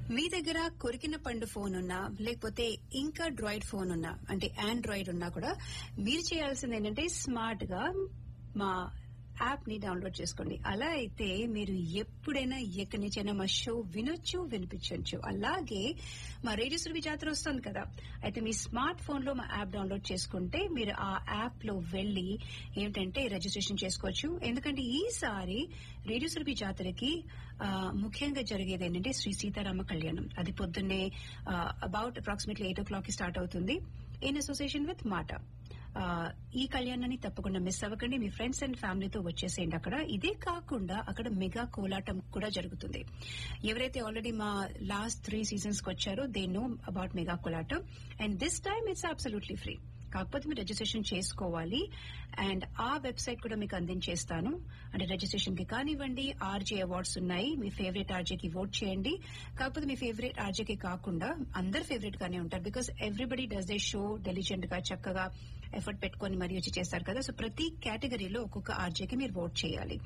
మీ దగ్గర కొరికిన పండు ఫోన్ ఉన్నా లేకపోతే ఇంకా డ్రాయిడ్ ఫోన్ ఉన్నా అంటే ఆండ్రాయిడ్ ఉన్నా కూడా మీరు చేయాల్సింది ఏంటంటే స్మార్ట్ గా మా యాప్ ని డౌన్లోడ్ చేసుకోండి అలా అయితే మీరు ఎప్పుడైనా ఎక్కడి నుంచైనా మా షో వినొచ్చు వినిపించవచ్చు అలాగే మా రేడియో సురభి జాతర వస్తుంది కదా అయితే మీ స్మార్ట్ ఫోన్ లో మా యాప్ డౌన్లోడ్ చేసుకుంటే మీరు ఆ యాప్ లో వెళ్లి ఏమిటంటే రిజిస్ట్రేషన్ చేసుకోవచ్చు ఎందుకంటే ఈసారి రేడియో సురభి జాతరకి ఆ, ముఖ్యంగా జరిగేది ఏంటంటే శ్రీ సీతారామ కళ్యాణం అది పొద్దున్నే about approximately eight o'clock కి స్టార్ట్ అవుతుంది ఇన్ అసోసియేషన్ విత్ మాట ఆ, ఈ కళ్యాణాన్ని తప్పకుండా మిస్ అవ్వకండి మీ ఫ్రెండ్స్ అండ్ ఫ్యామిలీతో వచ్చేసేయండి అక్కడ ఇదే కాకుండా అక్కడ మెగా కోలాటం కూడా జరుగుతుంది ఎవరైతే ఆల్రెడీ మా లాస్ట్ త్రీ సీజన్స్ కి వచ్చారో they know about mega Kolatam and this time it's absolutely free కాకపోతే మీరు రిజిస్ట్రేషన్ చేసుకోవాలి అండ్ ఆ వెబ్సైట్ కూడా మీకు అందించేస్తాను అంటే రిజిస్ట్రేషన్ కి కానివ్వండి ఆర్జే అవార్డ్స్ ఉన్నాయి మీ ఫేవరెట్ ఆర్జేకి ఓట్ చేయండి కాకపోతే మీ ఫేవరెట్ ఆర్జేకి కాకుండా అందరు ఫేవరెట్ గానే ఉంటారు because everybody does they show diligent గా చక్కగా ఎఫర్ట్ పెట్టుకొని మరీ వచ్చి చేస్తారు కదా సో ప్రతి కేటగిరీలో ఒక్కొక్క ఆర్జేకి మీరు ఓట్ చేయాలి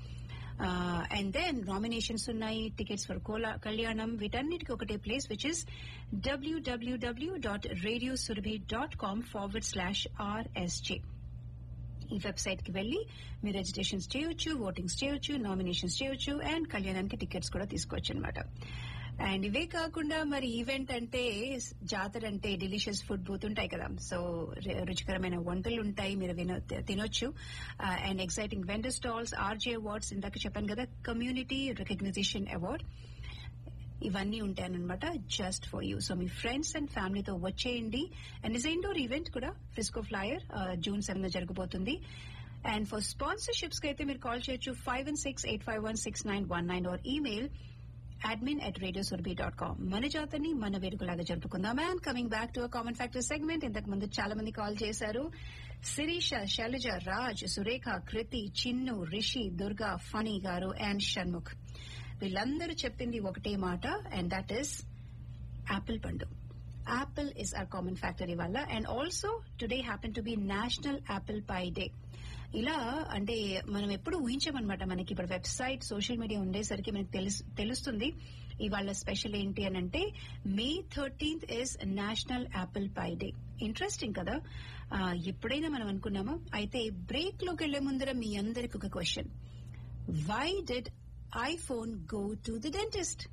అండ్ దెన్ నామినేషన్స్ ఉన్నాయి టికెట్స్ ఫర్ కోలా కళ్యాణం వీటన్నిటికీ ఒకటే place which is WWW dot radio Surabhi dot com forward slash RSJ ఈ వెబ్సైట్ కి వెళ్లి మీరు రిజిస్ట్రేషన్స్ చేయొచ్చు ఓటింగ్స్ చేయొచ్చు నామినేషన్స్ చేయొచ్చు అండ్ కళ్యాణానికి టికెట్స్ కూడా తీసుకోవచ్చు అనమాట అండ్ ఇవే కాకుండా మరి ఈవెంట్ అంటే జాతర అంటే డెలిషియస్ ఫుడ్ బూత్ ఉంటాయి కదా సో రుచికరమైన వంటలు ఉంటాయి మీరు వినో తినొచ్చు and exciting vendor stalls RJ awards ఇందాక చెప్పాను కదా కమ్యూనిటీ రికగ్నిషన్ అవార్డ్ ఇవన్నీ ఉంటాయన్నమాట జస్ట్ ఫర్ యూ సో మీ ఫ్రెండ్స్ అండ్ ఫ్యామిలీతో వచ్చేయండి అండ్ ఇస్ ఇండోర్ ఈవెంట్ కూడా ఫిస్కో ఫ్లయర్ జూన్ సెవెన్ జరగబోతుంది అండ్ ఫర్ స్పాన్సర్షిప్స్ కి అయితే మీరు కాల్ చేయొచ్చు five one six eight five one six nine one nine or email admin at radiosurbi.com మన జాతరని మన వేడుకలాగా జరుపుకుందాం and coming back to common factor segment ఇంతకు ముందు చాలా మంది కాల్ చేశారు శిరీష శైలజ రాజ్ సురేఖ కృతి చిన్ను రిషి దుర్గా ఫణి గారు అండ్ షణ్ముఖ్ వీళ్ళందరూ చెప్పింది ఒకటే మాట అండ్ దట్ ఈస్ యాపిల్ పండు apple is our common factor ఇవాళ and also today happen to be national apple pie day ఇలా అంటే మనం ఎప్పుడు ఊహించామన్నమాట మనకి ఇప్పుడు వెబ్సైట్ సోషల్ మీడియా ఉండేసరికి మనకి తెలుస్- తెలుస్తుంది ఇవాళ స్పెషల్ ఏంటి అని అంటే May thirteenth is national apple pie day interesting కదా ఆ, ఎప్పుడైనా మనం అనుకున్నామా అయితే బ్రేక్ లోకి వెళ్లే ముందర మీ అందరికి ఒక question why did iPhone go to the dentist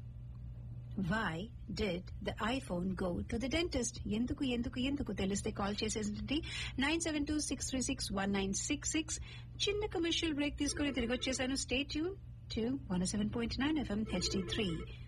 why did the iPhone go to the dentist ఎందుకు ఎందుకు ఎందుకు తెలిస్తే కాల్ చేసేసి nine seven two six three six one nine six six చిన్న కమర్షియల్ బ్రేక్ తీసుకుని తిరిగి వచ్చేసాను state tune to one seven point nine FM HD three